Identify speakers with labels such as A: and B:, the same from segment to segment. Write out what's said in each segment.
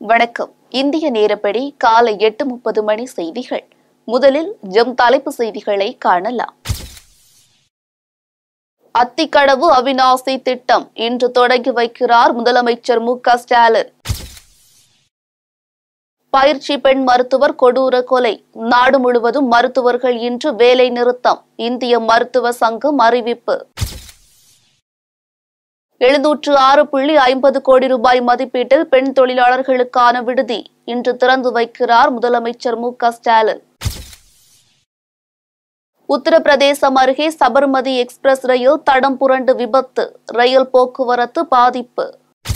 A: வணக்கம் இந்திய நேரப்படி காலை எட்டு முப்பது மணி செய்திகள் முதலில் ஜம் தலைப்பு செய்திகளை காணலாம் அத்திக்கடவு அவிநாசி திட்டம் இன்று தொடங்கி வைக்கிறார் முதலமைச்சர் மு க ஸ்டாலின் பயிற்சி பெண் மருத்துவர் கொடூர கொலை நாடு முழுவதும் மருத்துவர்கள் இன்று வேலை நிறுத்தம் இந்திய மருத்துவ சங்கம் அறிவிப்பு எழுநூற்று ஆறு புள்ளி ஐம்பது கோடி ரூபாய் மதிப்பீட்டில் பெண் தொழிலாளர்களுக்கான விடுதி இன்று திறந்து வைக்கிறார் முதலமைச்சர் மு க ஸ்டாலின் உத்தரப்பிரதேசம் அருகே சபர்மதி எக்ஸ்பிரஸ் ரயில் தடம் புரண்டு விபத்து ரயில் போக்குவரத்து பாதிப்பு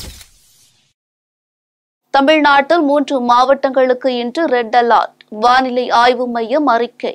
A: தமிழ்நாட்டில் மூன்று மாவட்டங்களுக்கு இன்று ரெட் அலர்ட் வானிலை ஆய்வு மையம் அறிக்கை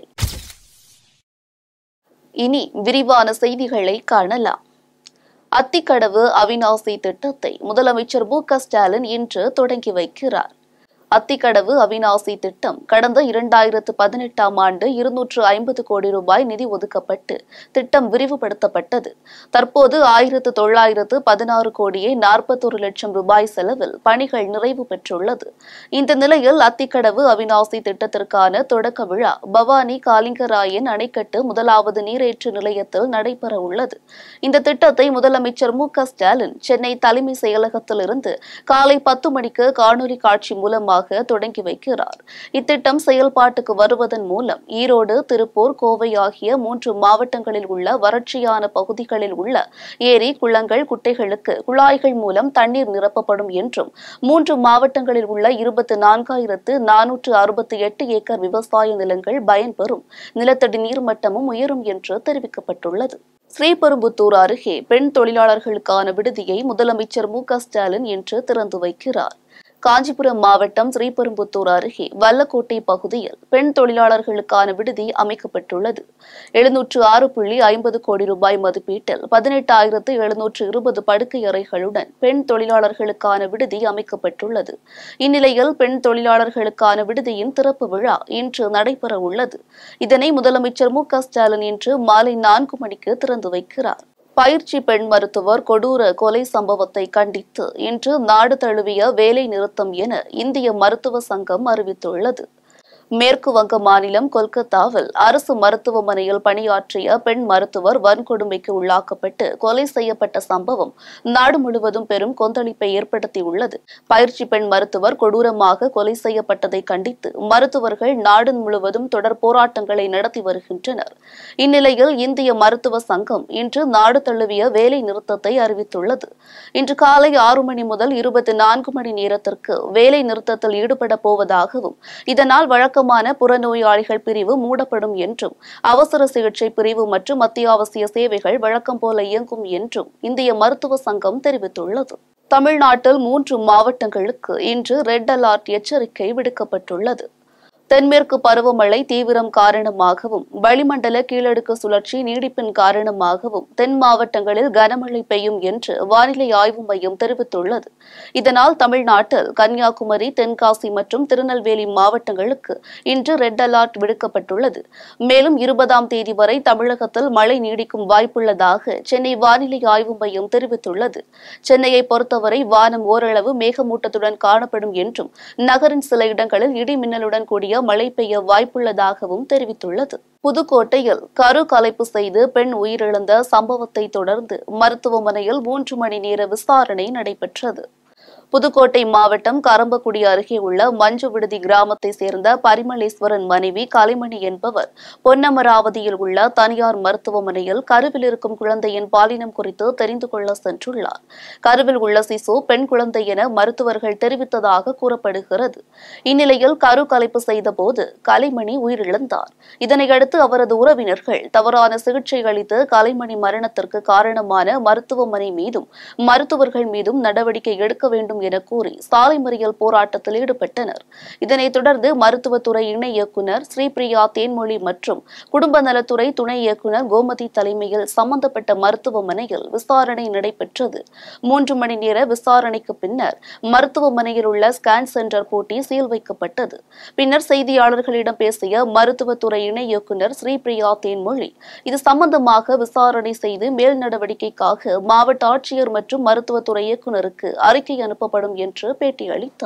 A: இனி விரிவான செய்திகளை காணலாம் அத்திக்கடவு அவிநாசி திட்டத்தை முதலமைச்சர் மு க ஸ்டாலின் இன்று தொடங்கி வைக்கிறார் அத்திக்கடவு அவிநாசி திட்டம் கடந்த இரண்டாயிரத்து பதினெட்டாம் ஆண்டு இருநூற்று ஐம்பது கோடி ரூபாய் நிதி ஒதுக்கப்பட்டு திட்டம் விரிவுபடுத்தப்பட்டது தற்போது ஆயிரத்து தொள்ளாயிரத்து பதினாறு கோடியே நாற்பத்தொரு லட்சம் ரூபாய் செலவில் பணிகள் நிறைவு பெற்றுள்ளது இந்த நிலையில் அத்திக்கடவு அவிநாசி திட்டத்திற்கான தொடக்க விழா பவானி காலிங்கராயன் அணைக்கட்டு முதலாவது நீரேற்று நிலையத்தில் நடைபெற உள்ளது இந்த திட்டத்தை முதலமைச்சர் மு க ஸ்டாலின் சென்னை தலைமை செயலகத்திலிருந்து காலை பத்து மணிக்கு காணொலி காட்சி மூலமாக தொடங்கி வைக்கிறார் இத்திட்டம் செயல்பாட்டுக்கு வருவதன் மூலம் ஈரோடு திருப்பூர் கோவை ஆகிய மூன்று மாவட்டங்களில் உள்ள வறட்சியான பகுதிகளில் உள்ள ஏரி குளங்கள் குட்டைகளுக்கு குழாய்கள் மூலம் தண்ணீர் நிரப்பப்படும் என்றும் மூன்று மாவட்டங்களில் உள்ள இருபத்தி நான்காயிரத்து நானூற்று அறுபத்தி எட்டு ஏக்கர் விவசாய நிலங்கள் பயன்பெறும் நிலத்தடி நீர்மட்டமும் உயரும் என்று தெரிவிக்கப்பட்டுள்ளது ஸ்ரீபெரும்புத்தூர் அருகே பெண் தொழிலாளர்களுக்கான விடுதியை முதலமைச்சர் மு க ஸ்டாலின் இன்று திறந்து வைக்கிறார் காஞ்சிபுரம் மாவட்டம் ஸ்ரீபெரும்புத்தூர் அருகே வல்லக்கோட்டை பகுதியில் பெண் தொழிலாளர்களுக்கான விடுதி அமைக்கப்பட்டுள்ளது எழுநூற்று ஆறு புள்ளி ஐம்பது கோடி ரூபாய் மதிப்பீட்டில் பதினெட்டாயிரத்து எழுநூற்று இருபது படுக்கை அறைகளுடன் பெண் தொழிலாளர்களுக்கான விடுதி அமைக்கப்பட்டுள்ளது இந்நிலையில் பெண் தொழிலாளர்களுக்கான விடுதியின் திறப்பு விழா இன்று நடைபெற உள்ளது இதனை முதலமைச்சர் மு க ஸ்டாலின் இன்று மாலை நான்கு மணிக்கு திறந்து வைக்கிறார் பயிற்சி பெண் மருத்துவர் கொடூர கொலை சம்பவத்தை கண்டித்து இன்று நாடு தழுவிய வேலை நிறுத்தம் என இந்திய மருத்துவ சங்கம் அறிவித்துள்ளது மேற்கு வங்க மாநிலம் கொல்கத்தாவில் அரசு மருத்துவமனையில் பணியாற்றிய பெண் மருத்துவர் வன்கொடுமைக்கு உள்ளாக்கப்பட்டு கொலை செய்யப்பட்ட சம்பவம் நாடு முழுவதும் பெரும் கொந்தளிப்பை ஏற்படுத்தியுள்ளது பயிற்சி பெண் மருத்துவர் கொடூரமாக கொலை செய்யப்பட்டதை கண்டித்து மருத்துவர்கள் நாடு முழுவதும் தொடர் போராட்டங்களை நடத்தி வருகின்றனர் இந்நிலையில் இந்திய மருத்துவ சங்கம் இன்று நாடு தழுவிய வேலை நிறுத்தத்தை அறிவித்துள்ளது இன்று காலை ஆறு மணி முதல் இருபத்தி நான்கு மணி நேரத்திற்கு வேலை நிறுத்தத்தில் ஈடுபட போவதாகவும் இதனால் வழக்கமான புறநோயாளிகள் பிரிவு மூடப்படும் என்றும் அவசர சிகிச்சை பிரிவு மற்றும் அத்தியாவசிய சேவைகள் வழக்கம் போல இயங்கும் என்றும் இந்திய மருத்துவ சங்கம் தெரிவித்துள்ளது தமிழ்நாட்டில் மூன்று மாவட்டங்களுக்கு இன்று ரெட் அலர்ட் எச்சரிக்கை விடுக்கப்பட்டுள்ளது தென்மேற்கு பருவமழை தீவிரம் காரணமாகவும் வளிமண்டல கீழடுக்கு சுழற்சி நீடிப்பின் காரணமாகவும் தென் மாவட்டங்களில் கனமழை பெய்யும் என்று வானிலை ஆய்வு மையம் தெரிவித்துள்ளது இதனால் தமிழ்நாட்டில் கன்னியாகுமரி தென்காசி மற்றும் திருநெல்வேலி மாவட்டங்களுக்கு இன்று ரெட் அலர்ட் விடுக்கப்பட்டுள்ளது மேலும் இருபதாம் தேதி வரை தமிழகத்தில் மழை நீடிக்கும் வாய்ப்புள்ளதாக சென்னை வானிலை ஆய்வு மையம் தெரிவித்துள்ளது சென்னையை பொறுத்தவரை வானம் ஓரளவு மேகமூட்டத்துடன் காணப்படும் என்றும் நகரின் சில இடங்களில் இடி மின்னலுடன் கூடிய மழை பெய்ய வாய்ப்புள்ளதாகவும் தெரிவித்துள்ளது புதுக்கோட்டையில் கரு கலைப்பு செய்து பெண் உயிரிழந்த சம்பவத்தை தொடர்ந்து மருத்துவமனையில் மூன்று மணி நேர விசாரணை நடைபெற்றது புதுக்கோட்டை மாவட்டம் கரம்பக்குடி அருகே உள்ள மஞ்சு விடுதி கிராமத்தை சேர்ந்த பரிமளேஸ்வரன் மனைவி கலைமணி என்பவர் பொன்னமராவதியில் உள்ள தனியார் மருத்துவமனையில் கருவில் இருக்கும் குழந்தையின் பாலினம் குறித்து தெரிந்து கொள்ள சென்றுள்ளார் கருவில் உள்ள சிசு பெண் குழந்தை என மருத்துவர்கள் தெரிவித்ததாக கூறப்படுகிறது இந்நிலையில் கரு கலைப்பு செய்தபோது கலைமணி உயிரிழந்தார் இதனையடுத்து அவரது உறவினர்கள் தவறான சிகிச்சை அளித்து கலைமணி மரணத்திற்கு காரணமான மருத்துவமனை மீதும் மருத்துவர்கள் மீதும் நடவடிக்கை எடுக்க வேண்டும் என கூறி சாலை மறியல் போராட்டத்தில் ஈடுபட்டனர் இதனைத் தொடர்ந்து மருத்துவத்துறை இணை இயக்குநர் ஸ்ரீபிரியா தேன்மொழி மற்றும் குடும்ப நலத்துறை துணை இயக்குநர் கோமதி தலைமையில் சம்பந்தப்பட்ட மருத்துவமனையில் விசாரணை நடைபெற்றது மூன்று மணி நேர விசாரணைக்கு பின்னர் மருத்துவமனையில் உள்ள ஸ்கேன் சென்டர் பூட்டி சீல் வைக்கப்பட்டது பின்னர் செய்தியாளர்களிடம் பேசிய மருத்துவத்துறை இணை இயக்குநர் ஸ்ரீபிரியா தேன்மொழி இது சம்பந்தமாக விசாரணை செய்து மேல் நடவடிக்கைக்காக மாவட்ட ஆட்சியர் மற்றும் மருத்துவத்துறை இயக்குநருக்கு அறிக்கை அனுப்பப்படும் என்று பேட்டியளித்தார்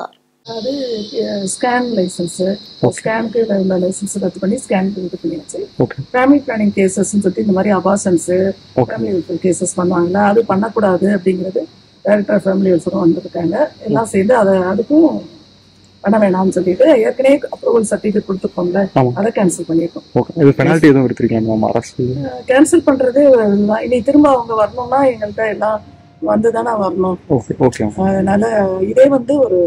B: அது ஸ்கேன் லைசன்ஸு
C: Okay.
B: ஸ்கேனுக்கு உள்ள லைசன்ஸ் ரத்து பண்ணி ஸ்கேனுக்கு இது பண்ணியாச்சு
C: ஓகே
B: ஃபேமிலி பிளானிங் கேசஸ்ன்னு சொல்லிட்டு இந்த மாதிரி abortions
C: okay
B: family welfare cases பண்ணுவாங்கல்ல அது பண்ணக்கூடாது அப்படிங்கிறது டைரக்டர் ஃபேமிலி வெல்ஃபேரும் வந்திருக்காங்க எல்லாம் சேர்ந்து அதை அதுக்கும் பண்ண வேணாம்னு சொல்லிட்டு ஏற்கனவே அப்ரூவல் சர்டிஃபிகேட் கொடுத்துருக்கோம்ல
C: ஆமா.
B: அதை கேன்சல் பண்ணியிருக்கோம்
C: ஓகே இது பெனால்ட்டி எதுவும் எடுத்திருக்கீங்க மேம் அரசு
B: கேன்சல் பண்றது இதுதான். இனி திரும்ப அவங்க வரணும்னா எங்கள்கிட்ட எல்லாம் வந்து தானே வரணும்
C: ஓகே ஓகே மேம்
B: அதனால இதே வந்து ஒரு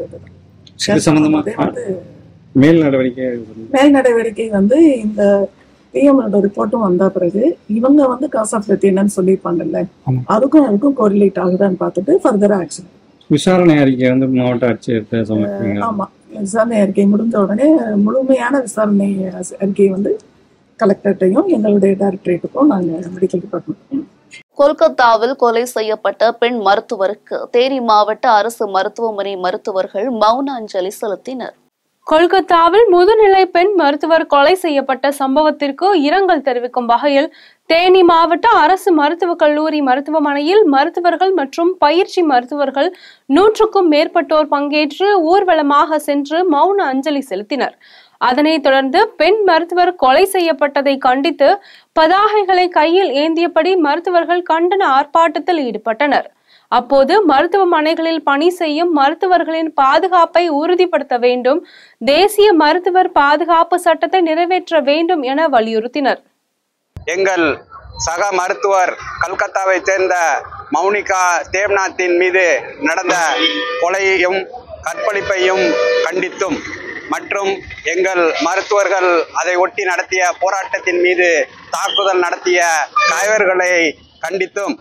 C: இது சம்பந்தமா
B: இதே வந்து
C: மேல் நடவடிக்கை
B: மேல் நடவடிக்கை வந்து இந்த பிஎம்ஓட ரிப்போர்ட்டும் வந்த பிறகு இவங்க வந்து காஸ் ஆஃப் டெத் என்னன்னு சொல்லியிருப்பாங்கல்ல
C: ஆமா.
B: அதுக்கும் அதுக்கும் கோரிலேட் ஆகுதான்னு பார்த்துட்டு ஃபர்தர் ஆக்ஷன்
C: விசாரணை அறிக்கை வந்து மாவட்ட ஆட்சியர்கிட்ட சமர்ப்பிங்க
B: ஆமா விசாரணை அறிக்கை முடிஞ்ச உடனே முழுமையான விசாரணை அறிக்கையை வந்து கலெக்டர்கிட்டையும் எங்களுடைய டைரக்டரேட்டுக்கும் நாங்கள் மெடிக்கல் டிபார்ட்மெண்ட்
A: கொல்கத்தாவில் கொலை செய்யப்பட்ட பெண் மருத்துவருக்கு தேனி மாவட்ட அரசு மருத்துவமனை மருத்துவர்கள் மௌன அஞ்சலி செலுத்தினர்
D: கொல்கத்தாவில் முதுநிலை பெண் மருத்துவர் கொலை செய்யப்பட்ட சம்பவத்திற்கு இரங்கல் தெரிவிக்கும் வகையில் தேனி மாவட்ட அரசு மருத்துவக் கல்லூரி மருத்துவமனையில் மருத்துவர்கள் மற்றும் பயிற்சி மருத்துவர்கள் நூற்றுக்கும் மேற்பட்டோர் பங்கேற்று ஊர்வலமாக சென்று மௌன அஞ்சலி செலுத்தினர் அதனைத் தொடர்ந்து பெண் மருத்துவர் கொலை செய்யப்பட்டதை கண்டித்து பதாகைகளை கையில் ஏந்தியபடி மருத்துவர்கள் கண்டன ஆர்ப்பாட்டத்தில் ஈடுபட்டனர் அப்போது மருத்துவமனைகளில் பணி செய்யும் மருத்துவர்களின் பாதுகாப்பை உறுதிப்படுத்த வேண்டும் தேசிய மருத்துவர் பாதுகாப்பு சட்டத்தை நிறைவேற்ற வேண்டும் என வலியுறுத்தினர்
E: எங்கள் சக மருத்துவர் கல்கத்தாவை சேர்ந்த மௌனிகா தேவ்நாத்தின் மீது நடந்த கொலையையும் கற்பழிப்பையும் கண்டித்தும் மற்றும் எங்கள் மருத்துவர்கள் அதை ஒட்டி நடத்திய போராட்டத்தின் மீது தாக்குதல் நடத்திய தலைவர்களை கண்டித்தும்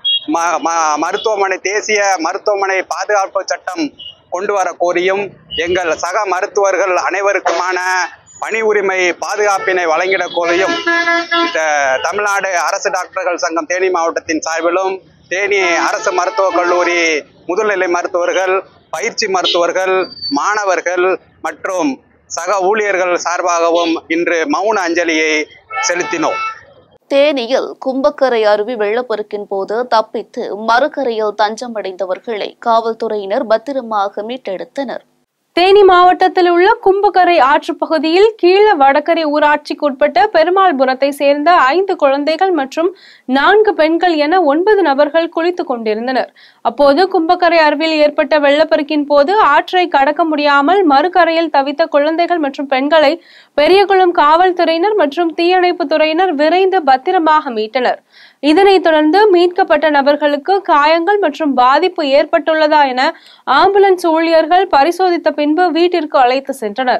E: ம- ம- மருத்துவமனை தேசிய மருத்துவமனை பாதுகாப்பு சட்டம் கொண்டு வர கோரியும் எங்கள் சக மருத்துவர்கள் அனைவருக்குமான பணி உரிமை பாதுகாப்பினை வழங்கிட கோரியும் இந்த தமிழ்நாடு அரசு டாக்டர்கள் சங்கம் தேனி மாவட்டத்தின் சார்பிலும் தேனி அரசு மருத்துவக் கல்லூரி முதுநிலை மருத்துவர்கள் பயிற்சி மருத்துவர்கள் மாணவர்கள் மற்றும் சக ஊழியர்கள் சார்பாகவும் இன்று மௌன அஞ்சலியை செலுத்தினோம்
A: தேனியில் கும்பக்கரை அருவி வெள்ளப்பெருக்கின் போது தப்பித்து மறுகரையில் தஞ்சமடைந்தவர்களை காவல்துறையினர் பத்திரமாக மீட்டெடுத்தனர்
D: தேனி மாவட்டத்தில் உள்ள கும்பகரை ஆற்றுப் பகுதியில் கீழ வடகரை ஊராட்சிக்குட்பட்ட பெருமாள்புரத்தை சேர்ந்த ஐந்து குழந்தைகள் மற்றும் நான்கு பெண்கள் என ஒன்பது நபர்கள் குளித்துக் கொண்டிருந்தனர் அப்போது கும்பகரை அருவியில் ஏற்பட்ட வெள்ளப்பெருக்கின் போது ஆற்றை கடக்க முடியாமல் மறுகரையில் தவித்த குழந்தைகள் மற்றும் பெண்களை பெரியகுளம் காவல்துறையினர் மற்றும் தீயணைப்பு துறையினர் விரைந்து பத்திரமாக மீட்டனர் இதனைத் தொடர்ந்து மீட்கப்பட்ட நபர்களுக்கு காயங்கள் மற்றும் பாதிப்பு ஏற்பட்டுள்ளதா என ஆம்புலன்ஸ் ஊழியர்கள் பரிசோதித்த பின்பு வீட்டிற்கு அழைத்து சென்றனர்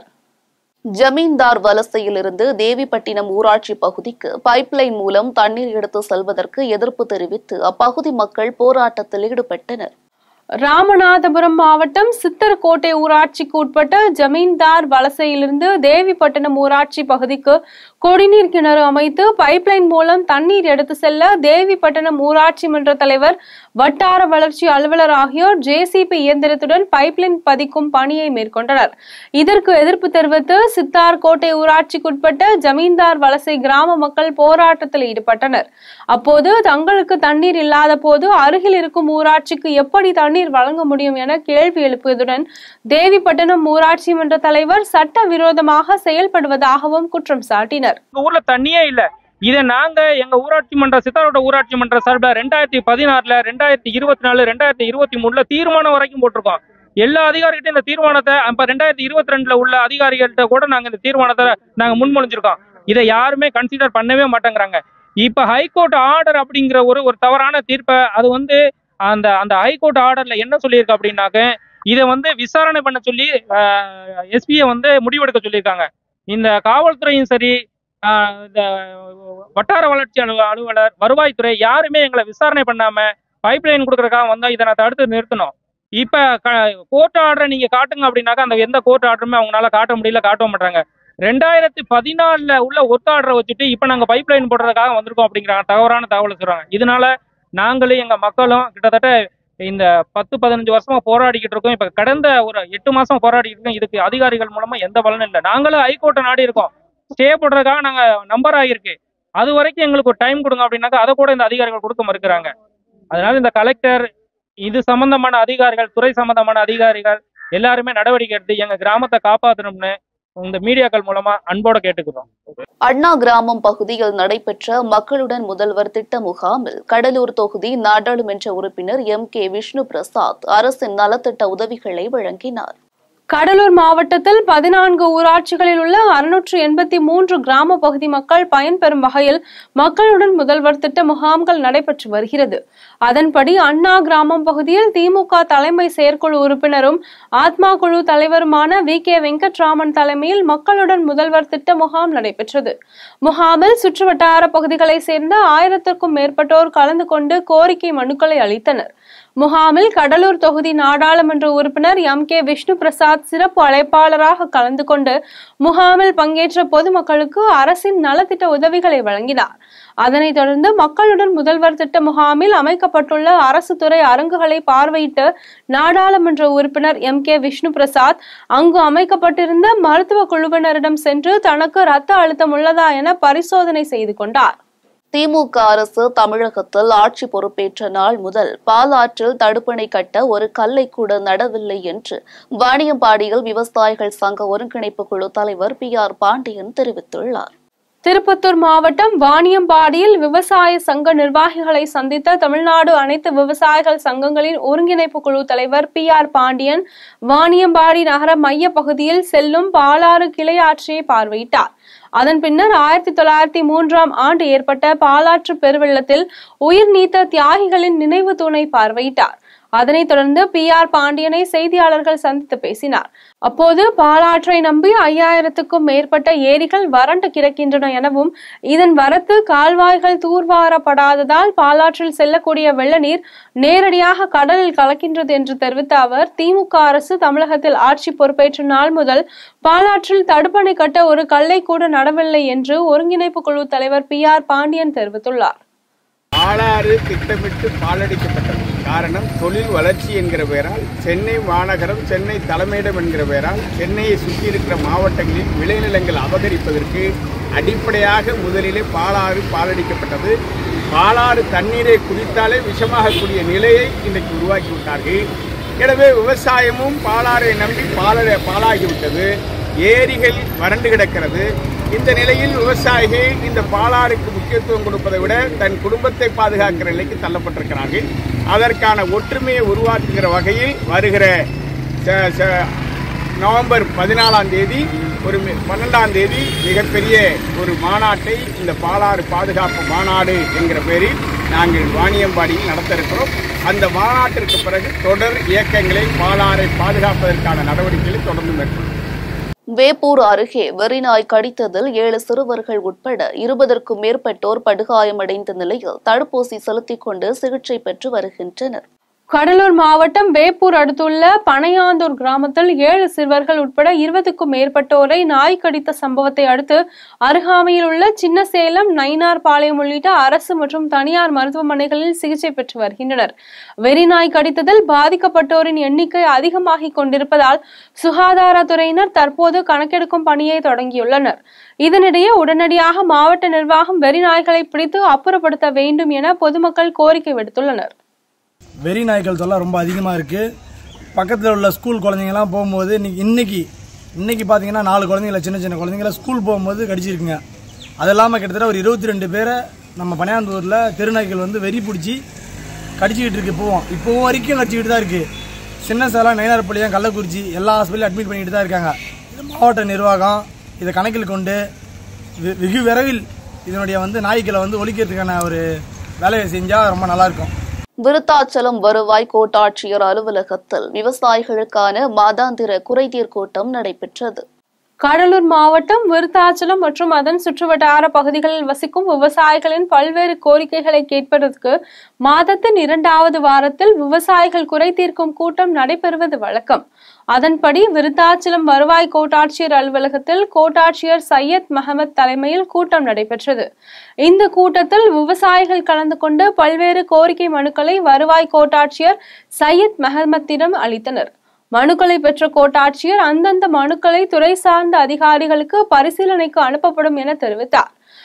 A: ஜமீன்தார் வலசையிலிருந்து தேவிப்பட்டினம் ஊராட்சி பகுதிக்கு பைப்லைன் மூலம் தண்ணீர் எடுத்து செல்வதற்கு எதிர்ப்பு தெரிவித்து அப்பகுதி மக்கள் போராட்டத்தில் ஈடுபட்டனர்
D: ராமநாதபுரம் மாவட்டம் சித்தர்கோட்டை ஊராட்சிக்கு உட்பட்ட ஜமீன்தார் வலசையிலிருந்து தேவிப்பட்டினம் ஊராட்சி பகுதிக்கு குடிநீர் கிணறு அமைத்து பைப்லைன் மூலம் தண்ணீர் எடுத்து செல்ல தேவிப்பட்டினம் ஊராட்சி மன்ற தலைவர் வட்டார வளர்ச்சி அலுவலர் ஆகியோர் ஜேசிபி இயந்திரத்துடன் பைப்லைன் பதிக்கும் பணியை மேற்கொண்டனர் இதற்கு எதிர்ப்பு தெரிவித்து சித்தார்கோட்டை ஊராட்சிக்குட்பட்ட ஜமீன்தார் வலசை கிராம மக்கள் போராட்டத்தில் ஈடுபட்டனர் அப்போது தங்களுக்கு தண்ணீர் இல்லாத போது அருகில் இருக்கும் ஊராட்சிக்கு எப்படி தண்ணீர் வழங்க முடியும் என கேள்வி எழுப்பியதுடன் தேவிப்பட்டினம் ஊராட்சி மன்ற தலைவர் சட்டவிரோதமாக செயல்படுவதாகவும் குற்றம் சாட்டினர்
F: எங்க ஊர்ல தண்ணியே இல்ல இதை நாங்க எங்க ஊராட்சி மன்ற சித்தாரோட ஊராட்சி மன்ற சார்பில் ரெண்டாயிரத்தி பதினாறுல ரெண்டாயிரத்தி இருபத்தி நாலு ரெண்டாயிரத்தி இருபத்தி மூணுல தீர்மானம் வரைக்கும் போட்டிருக்கோம் எல்லா அதிகாரிகிட்டையும் இந்த தீர்மானத்தை அப்ப ரெண்டாயிரத்தி இருபத்தி ரெண்டுல உள்ள அதிகாரிகள்கிட்ட கூட நாங்க இந்த தீர்மானத்தை நாங்க முன்மொழிஞ்சிருக்கோம் இதை யாருமே கன்சிடர் பண்ணவே மாட்டேங்கிறாங்க இப்ப ஹைகோர்ட் ஆர்டர் அப்படிங்கிற ஒரு ஒரு தவறான தீர்ப்பை அது வந்து அந்த அந்த ஹைகோர்ட் ஆர்டர்ல என்ன சொல்லியிருக்கு அப்படின்னாக்க இதை வந்து விசாரணை பண்ண சொல்லி எஸ்பியை வந்து முடிவெடுக்க சொல்லியிருக்காங்க இந்த காவல்துறையும் சரி ஆஹ் இந்த வட்டார வளர்ச்சி அலுவ அலுவலர் வருவாய்த்துறை யாருமே எங்களை விசாரணை பண்ணாம பைப்லைன் கொடுக்கறதுக்காக வந்தா இதை நான் தடுத்து நிறுத்தணும் இப்ப கோர்ட் ஆர்டரை நீங்க காட்டுங்க அப்படின்னாக்கா அந்த எந்த கோர்ட் ஆர்டருமே அவங்களால காட்ட முடியல காட்ட மாட்டாங்க ரெண்டாயிரத்தி பதினாலுல உள்ள ஒர்க் ஆர்டரை வச்சுட்டு இப்ப நாங்க பைப்லைன் போடுறதுக்காக வந்திருக்கோம் அப்படிங்கிறாங்க தவறான தகவல் சொல்றாங்க இதனால நாங்களும் எங்க மக்களும் கிட்டத்தட்ட இந்த பத்து பதினஞ்சு வருஷமா போராடிக்கிட்டு இருக்கோம் இப்ப கடந்த ஒரு எட்டு மாசம் போராடிக்கிட்டு இருக்கோம் இதுக்கு அதிகாரிகள் மூலமா எந்த பலனும் இல்லை நாங்களும் ஹைகோர்ட்டை நாடி இருக்கோம் ஸ்டே போடுறதுக்காக நாங்க நம்பர் ஆகிருக்கு அது வரைக்கும் எங்களுக்கு ஒரு டைம் கொடுங்க அப்படின்னாக்கா அதை கூட இந்த அதிகாரிகள் கொடுக்க மறுக்கிறாங்க அதனால இந்த கலெக்டர் இது சம்பந்தமான அதிகாரிகள் துறை சம்பந்தமான அதிகாரிகள் எல்லாருமே நடவடிக்கை எடுத்து எங்க கிராமத்தை காப்பாற்றணும்னு இந்த மீடியாக்கள் மூலமா அன்போட கேட்டுக்கிறோம்
A: அண்ணா கிராமம் பகுதியில் நடைபெற்ற மக்களுடன் முதல்வர் திட்ட முகாமில் கடலூர் தொகுதி நாடாளுமன்ற உறுப்பினர் எம் கே விஷ்ணு பிரசாத் அரசின் நலத்திட்ட உதவிகளை வழங்கினார்
D: கடலூர் மாவட்டத்தில் பதினான்கு ஊராட்சிகளில் உள்ள அறுநூற்று எண்பத்தி மூன்று கிராம பகுதி மக்கள் பயன்பெறும் வகையில் மக்களுடன் முதல்வர் திட்ட முகாம்கள் நடைபெற்று வருகிறது அதன்படி அண்ணா கிராமம் பகுதியில் திமுக தலைமை செயற்குழு உறுப்பினரும் ஆத்மா குழு தலைவருமான வி கே வெங்கட்ராமன் தலைமையில் மக்களுடன் முதல்வர் திட்ட முகாம் நடைபெற்றது முகாமில் சுற்றுவட்டார பகுதிகளை சேர்ந்த ஆயிரத்திற்கும் மேற்பட்டோர் கலந்து கொண்டு கோரிக்கை மனுக்களை அளித்தனர் முகாமில் கடலூர் தொகுதி நாடாளுமன்ற உறுப்பினர் எம் கே விஷ்ணு பிரசாத் சிறப்பு அழைப்பாளராக கலந்து கொண்டு முகாமில் பங்கேற்ற பொதுமக்களுக்கு அரசின் நலத்திட்ட உதவிகளை வழங்கினார் அதனைத் தொடர்ந்து மக்களுடன் முதல்வர் திட்ட முகாமில் அமைக்கப்பட்டுள்ள அரசு துறை அரங்குகளை பார்வையிட்டு நாடாளுமன்ற உறுப்பினர் எம் கே விஷ்ணு பிரசாத் அங்கு அமைக்கப்பட்டிருந்த மருத்துவ குழுவினரிடம் சென்று தனக்கு ரத்த அழுத்தம் உள்ளதா என பரிசோதனை செய்து கொண்டார்
A: திமுக அரசு தமிழகத்தில் ஆட்சி பொறுப்பேற்ற நாள் முதல் பாலாற்றில் தடுப்பணை கட்ட ஒரு கல்லை கூட நடவில்லை என்று வாணியம்பாடியில் விவசாயிகள் சங்க ஒருங்கிணைப்பு குழு தலைவர் பி ஆர் பாண்டியன் தெரிவித்துள்ளார்
D: திருப்பத்தூர் மாவட்டம் வாணியம்பாடியில் விவசாய சங்க நிர்வாகிகளை சந்தித்த தமிழ்நாடு அனைத்து விவசாயிகள் சங்கங்களின் ஒருங்கிணைப்பு குழு தலைவர் பி ஆர் பாண்டியன் வாணியம்பாடி நகர மைய பகுதியில் செல்லும் பாலாறு கிளை ஆற்றையை பார்வையிட்டார் அதன் பின்னர் ஆயிரத்தி தொள்ளாயிரத்தி மூன்றாம் ஆண்டு ஏற்பட்ட பாலாற்று பெருவெள்ளத்தில் உயிர் நீத்த தியாகிகளின் நினைவு தூணை பார்வையிட்டார் அதனைத் தொடர்ந்து பி ஆர் பாண்டியனை செய்தியாளர்கள் சந்தித்து பேசினார் அப்போது பாலாற்றை நம்பி ஐயாயிரத்துக்கும் மேற்பட்ட ஏரிகள் வறண்டு கிடக்கின்றன எனவும் இதன் வரத்து கால்வாய்கள் தூர்வாரப்படாததால் பாலாற்றில் செல்லக்கூடிய வெள்ள நீர் நேரடியாக கடலில் கலக்கின்றது என்று தெரிவித்த அவர் திமுக அரசு தமிழகத்தில் ஆட்சி பொறுப்பேற்ற நாள் முதல் பாலாற்றில் தடுப்பணை கட்ட ஒரு கல்லை கூட நடவில்லை என்று ஒருங்கிணைப்பு குழு தலைவர் பி ஆர் பாண்டியன் தெரிவித்துள்ளார்
G: பாலாறு திட்டமிட்டு பாலடிக்கப்பட்டது காரணம் தொழில் வளர்ச்சி என்கிற பெயரால் சென்னை மாநகரம் சென்னை தலைமையிடம் என்கிற பெயரால் சென்னையை சுற்றி இருக்கிற மாவட்டங்களில் விளைநிலங்கள் அபகரிப்பதற்கு அடிப்படையாக முதலிலே பாலாறு பாலடிக்கப்பட்டது பாலாறு தண்ணீரை குடித்தாலே விஷமாகக்கூடிய நிலையை இன்றைக்கு உருவாக்கி விட்டார்கள் எனவே விவசாயமும் பாலாறை நம்பி பால பாலாகிவிட்டது ஏரிகள் வறண்டு கிடக்கிறது இந்த நிலையில் விவசாயிகள் இந்த பாலாறுக்கு முக்கியத்துவம் கொடுப்பதை விட தன் குடும்பத்தை பாதுகாக்கிற நிலைக்கு தள்ளப்பட்டிருக்கிறார்கள் அதற்கான ஒற்றுமையை உருவாக்குகிற வகையில் வருகிற ச- ச- நவம்பர் பதினாலாம் தேதி ஒரு மி- பன்னெண்டாம் தேதி மிகப்பெரிய ஒரு மாநாட்டை இந்த பாலாறு பாதுகாப்பு மாநாடு என்கிற பெயரில் நாங்கள் வாணியம்பாடியில் நடத்த இருக்கிறோம் அந்த மாநாட்டிற்கு பிறகு தொடர் இயக்கங்களை பாலாறை பாதுகாப்பதற்கான நடவடிக்கைகளை தொடர்ந்து மேற்கொள்ளும்
A: வேப்பூர் அருகே வெறிநாய் கடித்ததில் ஏழு சிறுவர்கள் உட்பட இருபதற்கும் மேற்பட்டோர் படுகாயமடைந்த நிலையில் தடுப்பூசி செலுத்திக் கொண்டு சிகிச்சை பெற்று வருகின்றனர்
D: கடலூர் மாவட்டம் வேப்பூர் அடுத்துள்ள பனையாந்தூர் கிராமத்தில் ஏழு சிறுவர்கள் உட்பட இருபதுக்கும் மேற்பட்டோரை நாய் கடித்த சம்பவத்தை அடுத்து அருகாமையில் உள்ள சின்னசேலம் நயினார்பாளையம் உள்ளிட்ட அரசு மற்றும் தனியார் மருத்துவமனைகளில் சிகிச்சை பெற்று வருகின்றனர் வெறிநாய் கடித்ததில் பாதிக்கப்பட்டோரின் எண்ணிக்கை அதிகமாகிக் கொண்டிருப்பதால் சுகாதாரத்துறையினர் தற்போது கணக்கெடுக்கும் பணியை தொடங்கியுள்ளனர் இதனிடையே உடனடியாக மாவட்ட நிர்வாகம் வெறிநாய்களை பிடித்து அப்புறப்படுத்த வேண்டும் என பொதுமக்கள் கோரிக்கை விடுத்துள்ளனர்
H: வெறி நாய்கள் தொல்லை ரொம்ப அதிகமாக இருக்குது பக்கத்தில் உள்ள ஸ்கூல் குழந்தைங்கலாம் போகும்போது இன்னைக்கு இன்னைக்கு இன்னைக்கு பார்த்தீங்கன்னா நாலு குழந்தைங்கள சின்ன சின்ன குழந்தைங்கள ஸ்கூல் போகும்போது கடிச்சிருக்குங்க அது இல்லாமல் கிட்டத்தட்ட ஒரு இருபத்தி ரெண்டு பேரை நம்ம பனையாந்தூரில் தெருநாய்கள் வந்து வெறி பிடிச்சி கடிச்சிக்கிட்டு இருக்கு இப்போவும் இப்போவும் வரைக்கும் கடிச்சிக்கிட்டு தான் இருக்குது சின்ன சேலம் நயினார்பாளையம் கள்ளக்குறிச்சி எல்லா ஹாஸ்பிட்டலும் அட்மிட் பண்ணிட்டு தான் இருக்காங்க இது மாவட்ட நிர்வாகம் இதை கணக்கில் கொண்டு வெ- வெகு விரைவில் இதனுடைய வந்து நாய்க்களை வந்து ஒழிக்கிறதுக்கான ஒரு வேலையை செஞ்சால் ரொம்ப நல்லாயிருக்கும்
A: விருத்தாச்சலம் வருவாய் கோட்டாட்சியர் அலுவலகத்தில் விவசாயிகளுக்கான மாதாந்திர குறைதீர் கூட்டம் நடைபெற்றது
D: கடலூர் மாவட்டம் விருத்தாச்சலம் மற்றும் அதன் சுற்றுவட்டார பகுதிகளில் வசிக்கும் விவசாயிகளின் பல்வேறு கோரிக்கைகளை கேட்பதற்கு மாதத்தின் இரண்டாவது வாரத்தில் விவசாயிகள் குறை தீர்க்கும் கூட்டம் நடைபெறுவது வழக்கம் அதன்படி விருத்தாச்சலம் வருவாய் கோட்டாட்சியர் அலுவலகத்தில் கோட்டாட்சியர் சையத் மஹமத் தலைமையில் கூட்டம் நடைபெற்றது இந்த கூட்டத்தில் விவசாயிகள் கலந்து கொண்டு பல்வேறு கோரிக்கை மனுக்களை வருவாய் கோட்டாட்சியர் சையத் மஹமத்திடம் அளித்தனர் மனுக்களை பெற்ற கோட்டாட்சியர் அந்தந்த மனுக்களை துறை சார்ந்த அதிகாரிகளுக்கு பரிசீலனைக்கு அனுப்பப்படும் என தெரிவித்தார்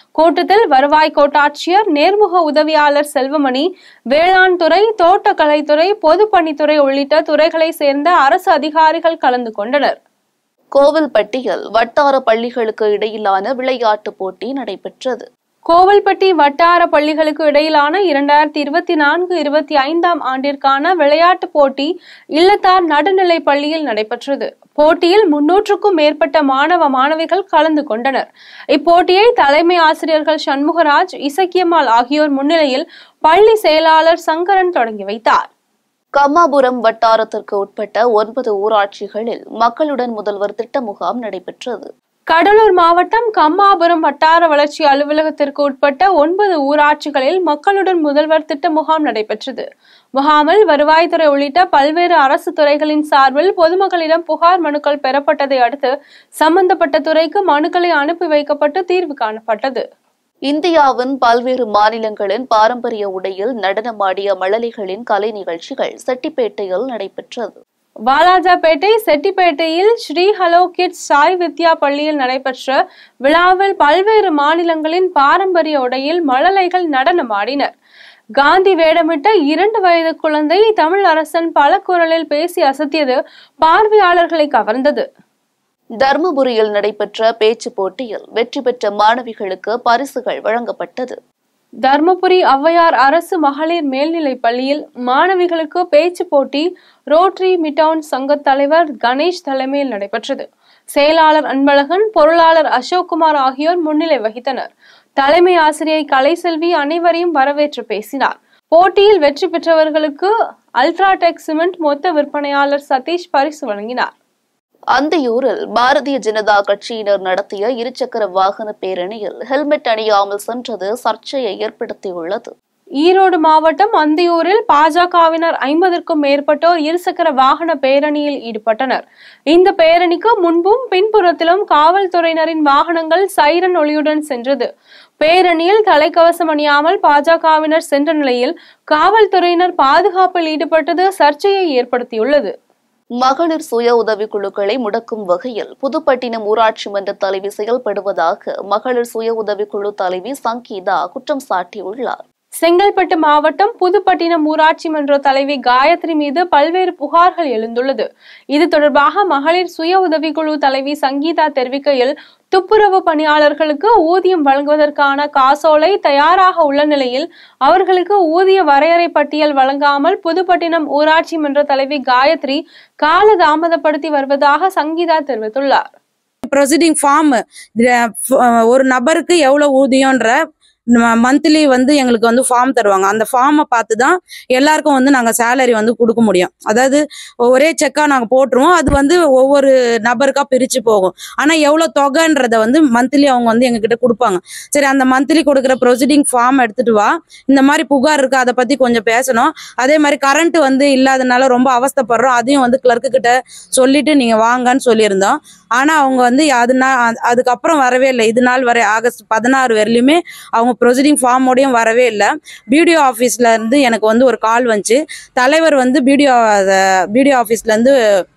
D: கூட்டத்தில் வருவாய் கோட்டாட்சியர் நேர்முக உதவியாளர் செல்வமணி வேளாண் துறை தோட்டக்கலைத்துறை பொதுப்பணித்துறை உள்ளிட்ட துறைகளை சேர்ந்த அரசு அதிகாரிகள் கலந்து கொண்டனர்
A: கோவில்பட்டியில் வட்டார பள்ளிகளுக்கு இடையிலான விளையாட்டுப் போட்டி நடைபெற்றது
D: கோவில்பட்டி வட்டார பள்ளிகளுக்கு இடையிலான இரண்டாயிரத்தி இருபத்தி நான்கு இருபத்தி ஐந்தாம் ஆண்டிற்கான விளையாட்டுப் போட்டி இல்லத்தார் நடுநிலைப் பள்ளியில் நடைபெற்றது போட்டியில் முன்னூற்றுக்கும் மேற்பட்ட மாணவ மாணவிகள் கலந்து கொண்டனர் இப்போட்டியை தலைமை ஆசிரியர்கள் சண்முகராஜ் இசக்கியம்மாள் ஆகியோர் முன்னிலையில் பள்ளி செயலாளர் சங்கரன் தொடங்கி வைத்தார்
A: கம்மாபுரம் வட்டாரத்திற்கு உட்பட்ட ஒன்பது ஊராட்சிகளில் மக்களுடன் முதல்வர் திட்ட முகாம் நடைபெற்றது
D: கடலூர் மாவட்டம் கம்மாபுரம் வட்டார வளர்ச்சி அலுவலகத்திற்கு உட்பட்ட ஒன்பது ஊராட்சிகளில் மக்களுடன் முதல்வர் திட்ட முகாம் நடைபெற்றது முகாமில் வருவாய்த்துறை உள்ளிட்ட பல்வேறு அரசு துறைகளின் சார்பில் பொதுமக்களிடம் புகார் மனுக்கள் பெறப்பட்டதை அடுத்து சம்பந்தப்பட்ட துறைக்கு மனுக்களை அனுப்பி வைக்கப்பட்டு தீர்வு காணப்பட்டது
A: இந்தியாவின் பல்வேறு மாநிலங்களின் பாரம்பரிய உடையில் நடனமாடிய மழலைகளின் கலை நிகழ்ச்சிகள் செட்டிப்பேட்டையில் நடைபெற்றது
D: வாலாஜாபேட்டை செட்டிப்பேட்டையில் ஸ்ரீ ஹலோ கிட்ஸ் சாய் வித்யா பள்ளியில் நடைபெற்ற விழாவில் பல்வேறு மாநிலங்களின் பாரம்பரிய உடையில் மழலைகள் நடனமாடினர் காந்தி வேடமிட்ட இரண்டு வயது குழந்தை தமிழ் அரசன் பல குரலில் பேசி அசத்தியது பார்வையாளர்களை கவர்ந்தது
A: தர்மபுரியில் நடைபெற்ற பேச்சு போட்டியில் வெற்றி பெற்ற மாணவிகளுக்கு பரிசுகள் வழங்கப்பட்டது
D: தர்மபுரி ஔவையார் அரசு மகளிர் மேல்நிலைப் பள்ளியில் மாணவிகளுக்கு பேச்சு போட்டி ரோட்டரி மிட்டவுன் சங்க தலைவர் கணேஷ் தலைமையில் நடைபெற்றது செயலாளர் அன்பழகன் பொருளாளர் அசோக்குமார் ஆகியோர் முன்னிலை வகித்தனர் தலைமை ஆசிரியை கலைசெல்வி அனைவரையும் வரவேற்று பேசினார் போட்டியில் வெற்றி பெற்றவர்களுக்கு அல்ட்ராடெக் சிமெண்ட் மொத்த விற்பனையாளர் சதீஷ் பரிசு வழங்கினார்
A: அந்தியூரில் பாரதிய ஜனதா கட்சியினர் நடத்திய இருசக்கர வாகன பேரணியில் ஹெல்மெட் அணியாமல் சென்றது சர்ச்சையை ஏற்படுத்தியுள்ளது
D: ஈரோடு மாவட்டம் அந்தியூரில் பாஜகவினர் ஐம்பதற்கும் மேற்பட்டோர் இருசக்கர வாகன பேரணியில் ஈடுபட்டனர் இந்த பேரணிக்கு முன்பும் பின்புறத்திலும் காவல்துறையினரின் வாகனங்கள் சைரன் ஒளியுடன் சென்றது பேரணியில் தலைக்கவசம் அணியாமல் பாஜகவினர் சென்ற நிலையில் காவல்துறையினர் பாதுகாப்பில் ஈடுபட்டது சர்ச்சையை ஏற்படுத்தியுள்ளது
A: மகளிர் சுய உதவிக் குழுக்களை முடக்கும் வகையில் புதுப்பட்டினம் ஊராட்சி மன்ற தலைவி செயல்படுவதாக மகளிர் சுய உதவிக் குழு தலைவி சங்கீதா குற்றம் சாட்டியுள்ளார்
D: செங்கல்பட்டு மாவட்டம் புதுப்பட்டினம் ஊராட்சி மன்ற தலைவி காயத்ரி மீது பல்வேறு புகார்கள் எழுந்துள்ளது இது தொடர்பாக மகளிர் சுய உதவிக்குழு தலைவி சங்கீதா தெரிவிக்கையில் துப்புரவு பணியாளர்களுக்கு ஊதியம் வழங்குவதற்கான காசோலை தயாராக உள்ள நிலையில் அவர்களுக்கு ஊதிய வரையறை பட்டியல் வழங்காமல் புதுப்பட்டினம் ஊராட்சி மன்ற தலைவி காயத்ரி காலதாமதப்படுத்தி வருவதாக சங்கீதா தெரிவித்துள்ளார்
I: ப்ரொசீடிங் ஃபார்ம் ஒரு நபருக்கு எவ்வளோ ஊதியன்ற மந்த்லி வந்து எங்களுக்கு வந்து ஃபார்ம் தருவாங்க அந்த ஃபார்மை பார்த்து தான் எல்லாருக்கும் வந்து நாங்கள் சேலரி வந்து கொடுக்க முடியும் அதாவது ஒரே செக்காக நாங்கள் போட்டுருவோம் அது வந்து ஒவ்வொரு நபருக்காக பிரித்து போகும் ஆனால் எவ்வளோ தொகைன்றத வந்து மந்த்லி அவங்க வந்து எங்ககிட்ட கொடுப்பாங்க சரி அந்த மந்த்லி கொடுக்குற ப்ரொசீடிங் ஃபார்ம் எடுத்துட்டு வா இந்த மாதிரி புகார் இருக்கு அதை பற்றி கொஞ்சம் பேசணும் அதே மாதிரி கரண்ட் வந்து இல்லாதனால ரொம்ப அவஸ்தைப்படுறோம் அதையும் வந்து கிளர்க்கு கிட்ட சொல்லிட்டு நீங்கள் வாங்கன்னு சொல்லியிருந்தோம் ஆனால் அவங்க வந்து அதுனா அதுக்கப்புறம் வரவே இல்லை இது நாள் வரை ஆகஸ்ட் பதினாறு வரையிலுமே அவங்க ப்ரொசீடிங் ஃபார்மோடையும் வரவே இல்லை பிடிஓ ஆஃபீஸில் இருந்து எனக்கு வந்து ஒரு கால் வந்துச்சு தலைவர் வந்து பிடிஓ பிடிஓ ஆஃபீஸ்லேருந்து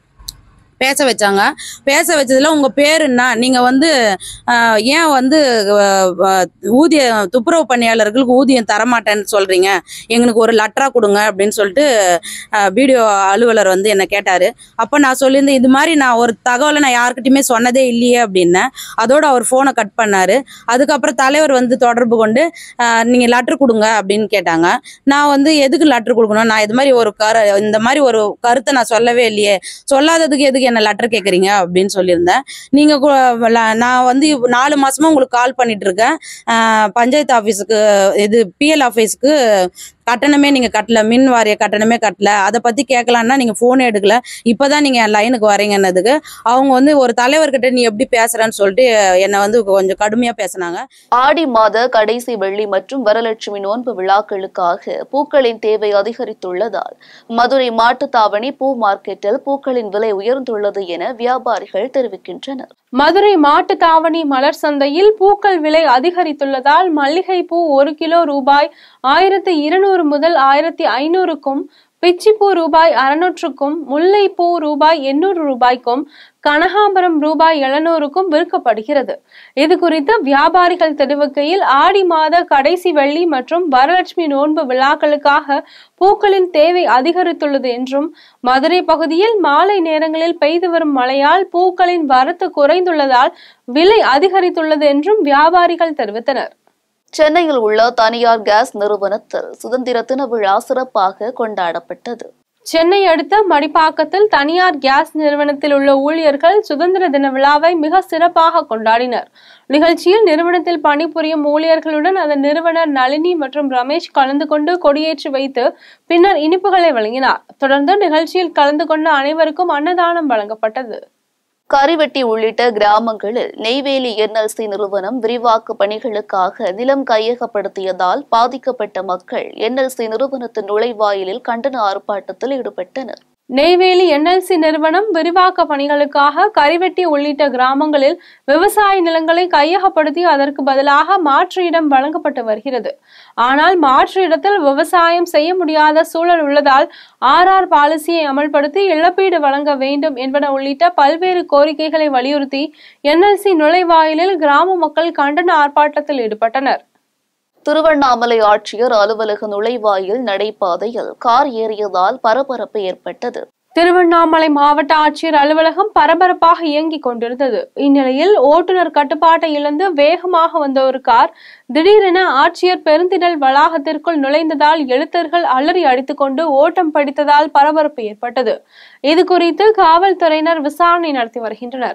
I: பேச வச்சாங்க பேச வச்சதுல உங்க பேர் என்ன நீங்க வந்து ஆஹ், ஏன் வந்து ஆஹ், ஆஹ், ஊதிய துப்புரவு பணியாளர்களுக்கு ஊதியம் தரமாட்டேன்னு சொல்றீங்க எங்களுக்கு ஒரு லெட்டரா கொடுங்க அப்படின்னு சொல்லிட்டு பிடிஓ அலுவலர் வந்து என்ன கேட்டாரு அப்ப நான் சொல்லியிருந்தேன் இது மாதிரி நான் ஒரு தகவலை நான் யாருக்கிட்டயுமே சொன்னதே இல்லையே அப்படின்னேன் அதோட அவர் ஃபோனை கட் பண்ணாரு அதுக்கப்புறம் தலைவர் வந்து தொடர்பு கொண்டு ஆஹ், நீங்க லெட்டர் கொடுங்க அப்படின்னு கேட்டாங்க நான் வந்து எதுக்கு லெட்டர் கொடுக்கணும் நான் இது மாதிரி ஒரு கரு இந்த மாதிரி ஒரு கருத்தை நான் சொல்லவே இல்லையே சொல்லாததுக்கு எதுக்கு என்ன லெட்டர் கேட்குறீங்க அப்படின்னு சொல்லியிருந்தேன் நீங்க கு- ல- நான் வந்து இப்ப நாலு மாசமா உங்களுக்கு கால் பண்ணிட்டு இருக்கேன் ஆஹ், பஞ்சாயத்து ஆஃபீஸுக்கு இது பிஎல் ஆஃபீஸுக்கு கட்டணமே நீங்க கட்டல மின் வாரிய கட்டணமே கட்டல அதை பத்தி கேட்கலான்னா நீங்க போனே எடுக்கல இப்பதான் நீங்க என் லைனுக்கு வரீங்கன்னதுக்கு அவங்க வந்து ஒரு தலைவர்கிட்ட நீ எப்படி பேசுறன்னு சொல்லிட்டு என்னை வந்து கொஞ்சம் கடுமையா பேசுனாங்க
A: ஆடி மாத கடைசி வெள்ளி மற்றும் வரலட்சுமி நோன்பு விழாக்களுக்காக பூக்களின் தேவை அதிகரித்துள்ளதால் மதுரை மாட்டுத்தாவணி பூ மார்க்கெட்டில் பூக்களின் விலை உயர்ந்துள்ளது என வியாபாரிகள் தெரிவிக்கின்றனர்
D: மதுரை மாட்டு தாவணி மலர் சந்தையில் பூக்கள் விலை அதிகரித்துள்ளதால் மல்லிகை பூ ஒரு கிலோ ரூபாய் ஆயிரத்தி இருநூறு முதல் ஆயிரத்தி ஐநூறுக்கும் பிச்சிப்பூ ரூபாய் அறுநூற்றுக்கும் முல்லைப்பூ ரூபாய் எண்ணூறு ரூபாய்க்கும் கனகாம்பரம் ரூபாய் எழுநூறுக்கும் விற்கப்படுகிறது இது குறித்து வியாபாரிகள் தெரிவிக்கையில் ஆடி மாத கடைசி வெள்ளி மற்றும் வரலட்சுமி நோன்பு விழாக்களுக்காக பூக்களின் தேவை அதிகரித்துள்ளது என்றும் மதுரை பகுதியில் மாலை நேரங்களில் பெய்து வரும் மழையால் பூக்களின் வரத்து குறைந்துள்ளதால் விலை அதிகரித்துள்ளது என்றும் வியாபாரிகள் தெரிவித்தனர்
A: சென்னையில் உள்ள தனியார் கேஸ் நிறுவனத்தில் சுதந்திர தின விழா சிறப்பாக கொண்டாடப்பட்டது
D: சென்னை அடுத்த மடிப்பாக்கத்தில் தனியார் கேஸ் நிறுவனத்தில் உள்ள ஊழியர்கள் சுதந்திர தின விழாவை மிக சிறப்பாக கொண்டாடினர் நிகழ்ச்சியில் நிறுவனத்தில் பணிபுரியும் ஊழியர்களுடன் அதன் நிறுவனர் நளினி மற்றும் ரமேஷ் கலந்து கொண்டு கொடியேற்றி வைத்து பின்னர் இனிப்புகளை வழங்கினார் தொடர்ந்து நிகழ்ச்சியில் கலந்து கொண்ட அனைவருக்கும் அன்னதானம் வழங்கப்பட்டது
A: கரிவெட்டி உள்ளிட்ட கிராமங்களில் நெய்வேலி என்எல்சி நிறுவனம் விரிவாக்க பணிகளுக்காக நிலம் கையகப்படுத்தியதால் பாதிக்கப்பட்ட மக்கள் என்எல்சி நிறுவனத்தின் நுழைவாயிலில் கண்டன ஆர்ப்பாட்டத்தில் ஈடுபட்டனர்
D: நெய்வேலி என்எல்சி நிறுவனம் விரிவாக்க பணிகளுக்காக கரிவெட்டி உள்ளிட்ட கிராமங்களில் விவசாய நிலங்களை கையகப்படுத்தி அதற்கு பதிலாக மாற்று இடம் வழங்கப்பட்டு வருகிறது ஆனால் மாற்று இடத்தில் விவசாயம் செய்ய முடியாத சூழல் உள்ளதால் ஆர் ஆர் பாலிசியை அமல்படுத்தி இழப்பீடு வழங்க வேண்டும் என்பன உள்ளிட்ட பல்வேறு கோரிக்கைகளை வலியுறுத்தி என்எல்சி நுழைவாயிலில் கிராம மக்கள் கண்டன ஆர்ப்பாட்டத்தில் ஈடுபட்டனர்
A: திருவண்ணாமலை ஆட்சியர் அலுவலக நுழைவாயில் நடைபாதையில் கார் ஏறியதால் பரபரப்பு ஏற்பட்டது
D: திருவண்ணாமலை மாவட்ட ஆட்சியர் அலுவலகம் பரபரப்பாக இயங்கிக் கொண்டிருந்தது இந்நிலையில் ஓட்டுநர் கட்டுப்பாட்டை இழந்து வேகமாக வந்த ஒரு கார் திடீரென ஆட்சியர் பெருந்திடல் வளாகத்திற்குள் நுழைந்ததால் எழுத்தர்கள் அலறி அடித்துக்கொண்டு ஓட்டம் படித்ததால் பரபரப்பு ஏற்பட்டது இது குறித்து காவல்துறையினர் விசாரணை நடத்தி வருகின்றனர்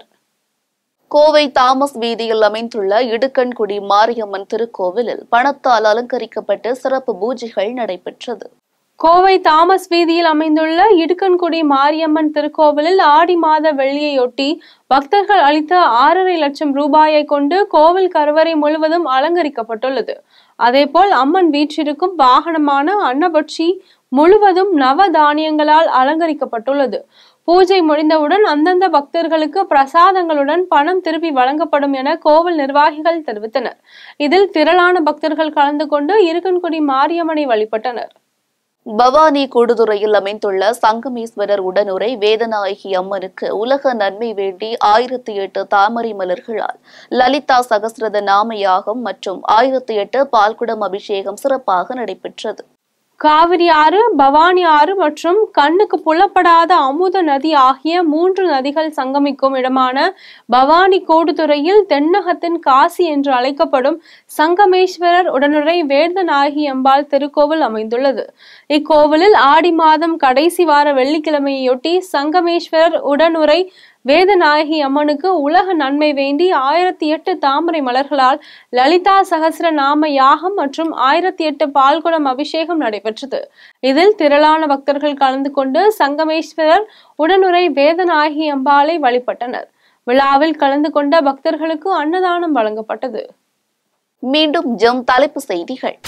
A: கோவை தாமஸ் வீதியில் அமைந்துள்ள இடுக்கன்குடி மாரியம்மன் திருக்கோவிலில் பணத்தால் அலங்கரிக்கப்பட்டு சிறப்பு பூஜைகள் நடைபெற்றது
D: கோவை தாமஸ் வீதியில் அமைந்துள்ள இடுக்கன்குடி மாரியம்மன் திருக்கோவிலில் ஆடி மாத வெள்ளியையொட்டி பக்தர்கள் அளித்த ஆறரை லட்சம் ரூபாயை கொண்டு கோவில் கருவறை முழுவதும் அலங்கரிக்கப்பட்டுள்ளது அதேபோல் அம்மன் வீற்றிருக்கும் வாகனமான அன்னபட்சி முழுவதும் நவ தானியங்களால் அலங்கரிக்கப்பட்டுள்ளது பூஜை முடிந்தவுடன் அந்தந்த பக்தர்களுக்கு பிரசாதங்களுடன் பணம் திருப்பி வழங்கப்படும் என கோவில் நிர்வாகிகள் தெரிவித்தனர் இதில் திரளான பக்தர்கள் கலந்து கொண்டு இருக்கன்குடி மாரியம்மனை வழிபட்டனர்
A: பவானி கூடுதுறையில் அமைந்துள்ள சங்கமேஸ்வரர் உடனுரை வேதநாயகி அம்மனுக்கு உலக நன்மை வேண்டி ஆயிரத்தி எட்டு தாமரை மலர்களால் லலிதா சகஸ்ரத நாம யாகம் மற்றும் ஆயிரத்தி எட்டு பால்குடம் அபிஷேகம் சிறப்பாக நடைபெற்றது
D: காவிரி ஆறு பவானி ஆறு மற்றும் கண்ணுக்கு புலப்படாத அமுத நதி ஆகிய மூன்று நதிகள் சங்கமிக்கும் இடமான பவானி கோடுதுறையில் தென்னகத்தின் காசி என்று அழைக்கப்படும் சங்கமேஸ்வரர் உடனுரை வேதநாயகி அம்பாள் திருக்கோவில் அமைந்துள்ளது இக்கோவிலில் ஆடி மாதம் கடைசி வார வெள்ளிக்கிழமையொட்டி சங்கமேஸ்வரர் உடனுரை வேதநாயகி அம்மனுக்கு உலக நன்மை வேண்டி ஆயிரத்தி எட்டு தாமரை மலர்களால் லலிதா சகசிர நாம யாகம் மற்றும் ஆயிரத்தி எட்டு பால்குடம் அபிஷேகம் நடைபெற்றது இதில் திரளான பக்தர்கள் கலந்து கொண்டு சங்கமேஸ்வரர் உடனுரை வேதநாயகி அம்பாளை வழிபட்டனர் விழாவில் கலந்து கொண்ட பக்தர்களுக்கு அன்னதானம் வழங்கப்பட்டது
A: மீண்டும் ஜம் தலைப்பு செய்திகள்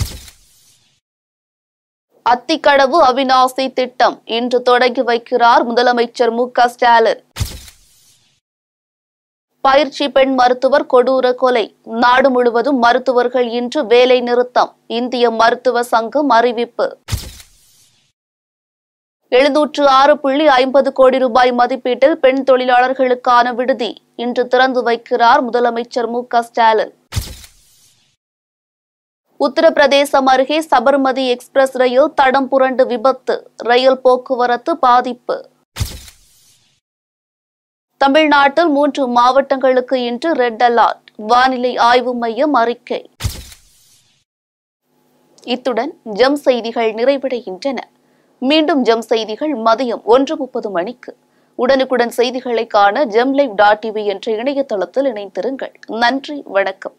A: அத்திக்கடவு அவிநாசி திட்டம் இன்று தொடங்கி வைக்கிறார் முதலமைச்சர் மு க ஸ்டாலின் பயிற்சி பெண் மருத்துவர் கொடூர கொலை நாடு முழுவதும் மருத்துவர்கள் இன்று வேலை நிறுத்தம் இந்திய மருத்துவ சங்கம் அறிவிப்பு எழுநூற்று ஆறு புள்ளி ஐம்பது கோடி ரூபாய் மதிப்பீட்டில் பெண் தொழிலாளர்களுக்கான விடுதி இன்று திறந்து வைக்கிறார் முதலமைச்சர் மு க ஸ்டாலின் உத்தரப்பிரதேசம் அருகே சபர்மதி எக்ஸ்பிரஸ் ரயில் தடம் புரண்டு விபத்து ரயில் போக்குவரத்து பாதிப்பு தமிழ்நாட்டில் மூன்று மாவட்டங்களுக்கு இன்று ரெட் அலர்ட் வானிலை ஆய்வு மையம் அறிக்கை இத்துடன் ஜம் செய்திகள் நிறைவடைகின்றன மீண்டும் ஜம் செய்திகள் மதியம் ஒன்று முப்பது மணிக்கு உடனுக்குடன் செய்திகளை காண ஜெம் லைவ் டாட் டிவி என்ற இணையதளத்தில் இணைந்திருங்கள் நன்றி வணக்கம்